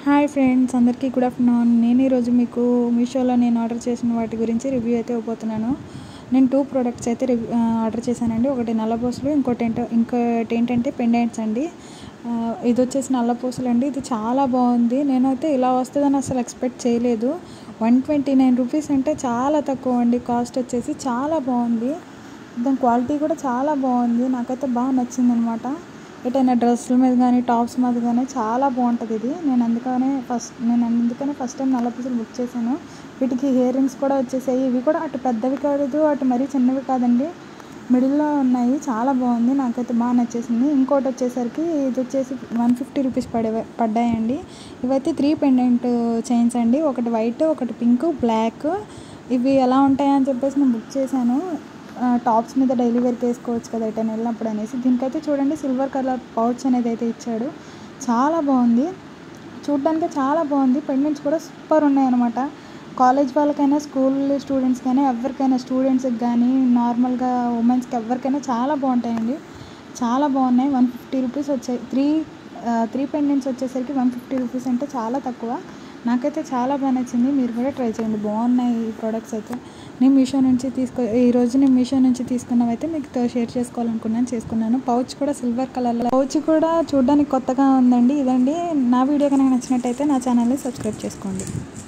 hi friends అందరికీ good afternoon నేను ఈరోజు మీకు మీషోలో నేను ఆర్డర్ చేసిన వాటి గురించి రివ్యూ అయితే ఇవ్వబోతున్నాను నేను టూ ప్రోడక్ట్స్ అయితే రివ్యూ ఆర్డర్ చేశానండి ఒకటి నల్లపూసలు ఇంకోటి ఏంటో ఇంకోటి ఏంటంటే పెండెంట్స్ అండి ఆ, ఇది వచ్చేసి నల్లపూసలు అండి ఇది చాలా బాగుంది నేనైతే ఇలా వస్తుందని అసలు ఎక్స్పెక్ట్ చేయలేదు వన్ ట్వంటీ నైన్ రూపీస్ అంటే చాలా తక్కువ అండి కాస్ట్ వచ్చేసి చాలా బాగుంది దాని క్వాలిటీ కూడా చాలా బాగుంది నాకైతే బాగా నచ్చింది అనమాట ఎటైనా డ్రెస్సుల మీద కానీ టాప్స్ మీద కానీ చాలా బాగుంటుంది ఇది నేను అందుకనే ఫస్ట్ నేను అందుకనే ఫస్ట్ టైం నల్ల పీసులు బుక్ చేశాను వీటికి ఇయర్ రింగ్స్ కూడా వచ్చేసాయి ఇవి కూడా అటు పెద్దవి కాదు అటు మరీ చిన్నవి కాదండి మిడిల్లో ఉన్నాయి చాలా బాగుంది నాకైతే బాగా నచ్చేసింది ఇంకోటి వచ్చేసరికి ఇది వచ్చేసి వన్ ఫిఫ్టీ రూపీస్ పడే పడ్డాయండి ఇవైతే త్రీ పెండెంట్ చైన్స్ అండి ఒకటి వైట్ ఒకటి పింక్ బ్లాక్ ఇవి ఎలా ఉంటాయని చెప్పేసి నేను బుక్ చేశాను ఆ, టాప్స్ మీద డైలీ వేర్కి వేసుకోవచ్చు కదా ఎటైనా వెళ్ళినప్పుడు అనేసి దీనికైతే చూడండి సిల్వర్ కలర్ పౌచ్ అనేది అయితే ఇచ్చాడు చాలా బాగుంది చూడడానికి చాలా బాగుంది పెండెంట్స్ కూడా సూపర్ ఉన్నాయి అనమాట కాలేజ్ వాళ్ళకైనా స్కూల్ స్టూడెంట్స్ కానీ ఎవరికైనా స్టూడెంట్స్కి కానీ నార్మల్గా ఉమెన్స్కి ఎవరికైనా చాలా బాగుంటాయండి చాలా బాగున్నాయి వన్ ఫిఫ్టీ రూపీస్ వచ్చాయి త్రీ త్రీ పెండెంట్స్ వచ్చేసరికి వన్ ఫిఫ్టీ రూపీస్ అంటే చాలా తక్కువ నాకైతే చాలా బాగా నచ్చింది మీరు కూడా ట్రై చేయండి బాగున్నాయి ఈ ప్రోడక్ట్స్ అయితే నేను మీషో నుంచి తీసుకో ఈరోజు నేను మీషో నుంచి తీసుకున్నవైతే మీకు షేర్ చేసుకోవాలనుకున్నాను చేసుకున్నాను పౌచ్ కూడా సిల్వర్ కలర్లో పౌచ్ కూడా చూడడానికి కొత్తగా ఉందండి ఇదండి నా వీడియో కనుక నచ్చినట్టయితే నా ఛానల్ని సబ్స్క్రైబ్ చేసుకోండి